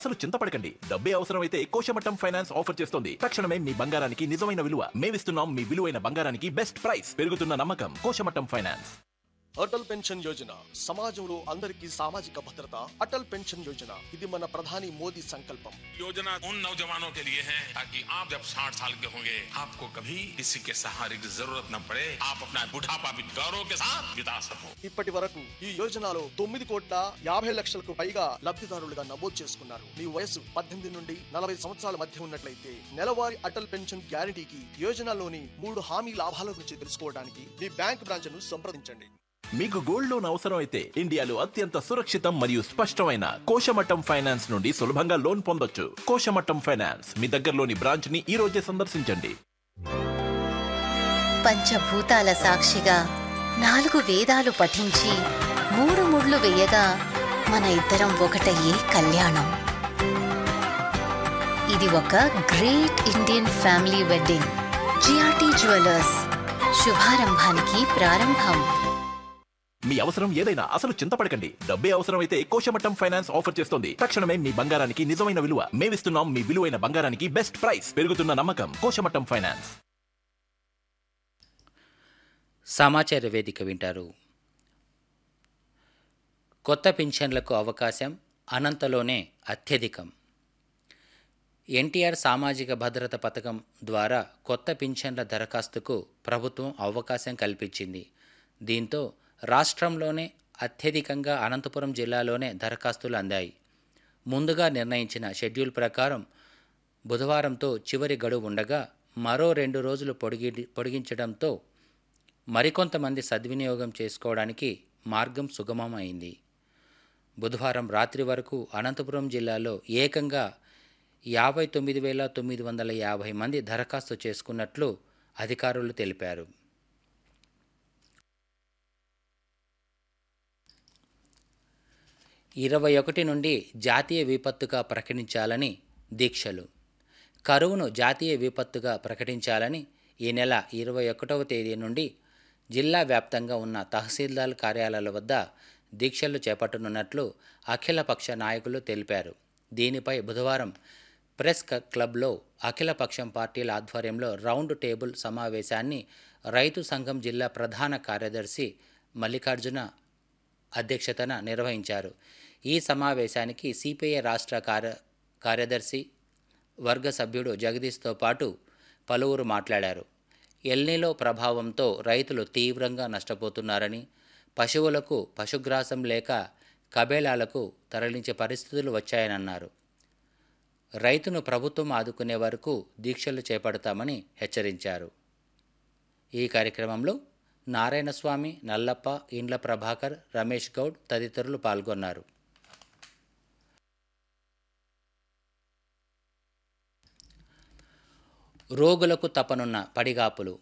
అసలు చింతపడకండి డబ్బే అవసరమైతే కోశమట్టం ఫైనాన్స్ ఆఫర్ చేస్తోంది తక్షణమే మీ బంగారానికి నిజమైన విలువ మేమిస్తున్నాం మీ విలువైన బంగారానికి బెస్ట్ ప్రైస్ పెరుగుతున్న నమ్మకం కోశమట్టం ఫైనాన్స్ అటల్ పెన్షన్ యోజన సమాజంలో అందరికీ సామాజిక భద్రత అటల్ పెన్షన్ యోజన ఇది మన ప్రధాని మోదీ సంకల్పం योजना उन नौजवानों के लिए है ताकि आप जब 60 साल के होंगे आपको कभी किसी के सहारे की जरूरत न पड़े आप अपना बुढ़ापा भी गौरव के साथ बिता सको ఇప్పటి వరకు ఈ యోజనలో తొమ్మిది కోట్ల యాభై లక్షలకు పైగా లబ్ధిదారులుగా నమోదు చేసుకున్నారు మీ వయసు పద్దెనిమిది నుండి నలభై సంవత్సరాల మధ్య ఉన్నట్లయితే నెలవారీ అటల్ పెన్షన్ గ్యారంటీకి యోజనలోని మూడు హామీ లాభాల గురించి తెలుసుకోవడానికి మీ బ్యాంక్ బ్రాంచ్ను సంప్రదించండి మీకు గోల్డ్ లోన్ అవసరం అయితే ఇండియాలో అత్యంత సురక్షితం మరియు స్పష్టమైన కోశమట్టం ఫైనాన్స్ నుండి సులభంగా లోన్ పొందొచ్చు కోశమట్టం ఫైనాన్స్ మీ దగ్గరలోని బ్రాంచ్ ని ఈ రోజే సందర్శించండి పంచభూతాల సాక్షిగా నాలుగు వేదాలు పఠించి మూడు ముళ్ళు వేయగా మన ఇద్దరం ఒకటయ్యే కళ్యాణం ఇది ఒక great Indian family wedding GRT jewellers శుభారంభానికి ప్రారంభం మీ అవసరం ఏదైనా అసలు చింతపడకండి డబ్బే అవసరమైతే కోశమట్టం ఫైనాన్స్ ఆఫర్ చేస్తోంది తక్షణమే మీ బంగారానికి నిజమైన విలువ మేమిస్తున్నాం మీ విలువైన బంగారానికి బెస్ట్ ప్రైస్ పెరుగుతున్న నమ్మకం కోశమట్టం ఫైనాన్స్ సమాచార వేదిక వింటారు కొత్త పింఛన్లకు అవకాశం అనంతలోనే అత్యధికం ఎన్టీఆర్ సామాజిక భద్రత పథకం ద్వారా కొత్త పింఛన్ల దరఖాస్తుకు ప్రభుత్వం అవకాశం కల్పించింది దీంతో రాష్ట్రంలోనే అత్యధికంగా అనంతపురం జిల్లాలోనే దరఖాస్తులు అందాయి ముందుగా నిర్ణయించిన షెడ్యూల్ ప్రకారం బుధవారంతో చివరి గడువు ఉండగా మరో రెండు రోజులు పొడిగి పొడిగించడంతో మరికొంతమంది సద్వినియోగం చేసుకోవడానికి మార్గం సుగమమైంది బుధవారం రాత్రి వరకు అనంతపురం జిల్లాలో ఏకంగా యాభై తొమ్మిది వేల తొమ్మిది వందల యాభై మంది దరఖాస్తు చేసుకున్నట్లు అధికారులు తెలిపారు ఇరవై ఒకటి నుండి జాతీయ విపత్తుగా ప్రకటించాలని దీక్షలు కరువును జాతీయ విపత్తుగా ప్రకటించాలని ఈ నెల ఇరవై ఒకటవ తేదీ నుండి జిల్లా వ్యాప్తంగా ఉన్న తహసీల్దార్ కార్యాలయాల వద్ద దీక్షలు చేపట్టనున్నట్లు అఖిలపక్ష నాయకులు తెలిపారు దీనిపై బుధవారం ప్రెస్ క- క్లబ్లో అఖిలపక్షం పార్టీల ఆధ్వర్యంలో రౌండ్ టేబుల్ సమావేశాన్ని రైతు సంఘం జిల్లా ప్రధాన కార్యదర్శి మల్లికార్జున అధ్యక్షతన నిర్వహించారు ఈ సమావేశానికి సిపిఐ రాష్ట్ర కార్య కార్యదర్శి వర్గ సభ్యుడు జగదీష్తో పాటు పలువురు మాట్లాడారు ఎల్నిలో ప్రభావంతో రైతులు తీవ్రంగా నష్టపోతున్నారని పశువులకు పశుగ్రాసం లేక కబేళాలకు తరలించే పరిస్థితులు వచ్చాయనన్నారు రైతును ప్రభుత్వం ఆదుకునే వరకు దీక్షలు చేపడతామని హెచ్చరించారు ఈ కార్యక్రమంలో నారాయణస్వామి నల్లప్ప ఇండ్ల ప్రభాకర్ రమేష్ గౌడ్ తదితరులు పాల్గొన్నారు రోగులకు తపనున్న పడిగాపులు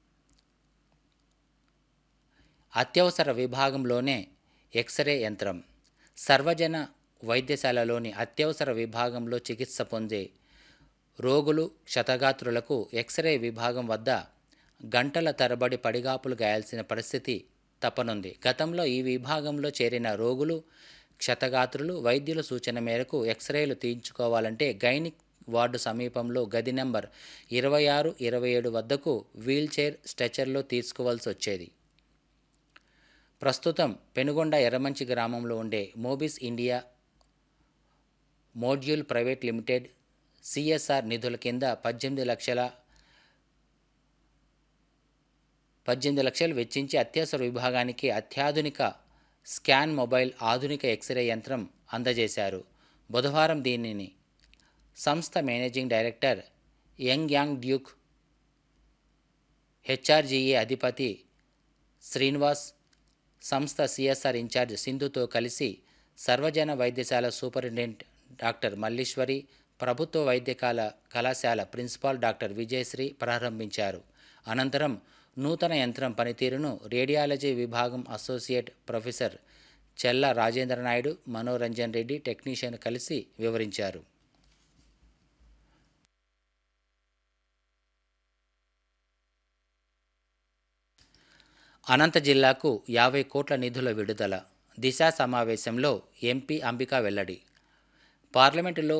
అత్యవసర విభాగంలోనే ఎక్స్రే యంత్రం సర్వజన వైద్యశాలలోని అత్యవసర విభాగంలో చికిత్స పొందే రోగులు క్షతగాత్రులకు ఎక్స్రే విభాగం వద్ద గంటల తరబడి పడిగాపులు గాయాల్సిన పరిస్థితి తప్పనుంది గతంలో ఈ విభాగంలో చేరిన రోగులు క్షతగాత్రులు వైద్యుల సూచన మేరకు ఎక్స్రేలు తీయించుకోవాలంటే గైనిక్ వార్డు సమీపంలో గది నెంబర్ ఇరవై ఆరు ఇరవై ఏడు వద్దకు వీల్చైర్ స్ట్రెచర్లో తీసుకోవాల్సి వచ్చేది ప్రస్తుతం పెనుగొండ ఎర్రమంచి గ్రామంలో ఉండే Mobis India module private limited CSR నిధుల కింద పద్దెనిమిది లక్షల పద్దెనిమిది లక్షలు వెచ్చించి అత్యవసర విభాగానికి అత్యాధునిక స్కాన్ మొబైల్ ఆధునిక ఎక్స్రే యంత్రం అందజేశారు బుధవారం దీనిని సంస్థ managing director Yang Yang Duke HRGA అధిపతి శ్రీనివాస్ సంస్థ సిఎస్ఆర్ ఇన్ఛార్జ్ సింధుతో కలిసి సర్వజన వైద్యశాల సూపరింటెండెంట్ డాక్టర్ మల్లీశ్వరి ప్రభుత్వ వైద్య కళా కళాశాల ప్రిన్సిపాల్ డాక్టర్ విజయశ్రీ ప్రారంభించారు అనంతరం నూతన యంత్రం పనితీరును రేడియాలజీ విభాగం associate professor Chella Rajendra Naidu Manoranjan Reddy technician కలిసి వివరించారు అనంత జిల్లాకు యాభై కోట్ల నిధుల విడుదల దిశ సమావేశంలో ఎంపీ అంబికా వెల్లడి పార్లమెంటులో